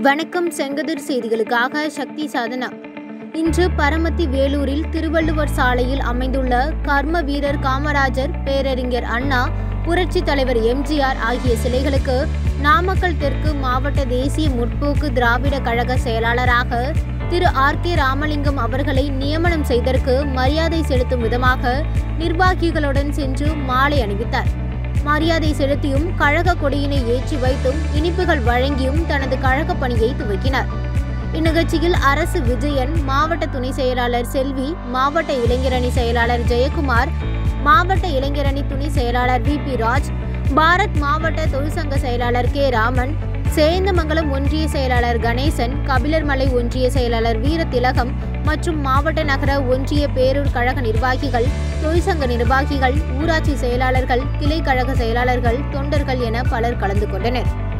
வணக்கம் செங்கதிர் செய்திகளுக்காக சக்தி சாதனா இன்று பரமத்தி வேலூரில் திருவள்ளுவர் சாலையில் அமைந்துள்ள கர்ம வீரர் காமராஜர் பேரறிஞர் அண்ணா புரட்சி தலைவர் எம்ஜிஆர் ஆகிய சிலைகளுக்கு நாமக்கல் தெற்கு மாவட்ட தேசிய முற்போக்கு திராவிட கழக செயலாளராக திரு ஆர் கே ராமலிங்கம் அவர்களை நியமனம் செய்ததற்கு மரியாதை செலுத்தும் விதமாக நிர்வாகிகளுடன் சென்று மாலை அணிவித்தார் மரியாதை செலுத்தியும் கழக கொடியினை ஏற்றி வைத்தும் இனிப்புகள் வழங்கியும் தனது கழக பணியை துவக்கினார் இந்நிகழ்ச்சியில் அரசு விஜயன் மாவட்ட துணை செயலாளர் செல்வி மாவட்ட இளைஞரணி செயலாளர் ஜெயக்குமார் மாவட்ட இளைஞரணி துணை செயலாளர் வி பி ராஜ் பாரத் மாவட்ட தொழிற்சங்க செயலாளர் கே ராமன் சேந்தமங்கலம் ஒன்றிய செயலாளர் கணேசன் கபிலர்மலை ஒன்றிய செயலாளர் வீரதிலகம் மற்றும் மாவட்ட நகர ஒன்றிய பேரூர் கழக நிர்வாகிகள் தொழிற்சங்க நிர்வாகிகள் ஊராட்சி செயலாளர்கள் கிளை கழக செயலாளர்கள் தொண்டர்கள் என பலர் கலந்து கொண்டனர்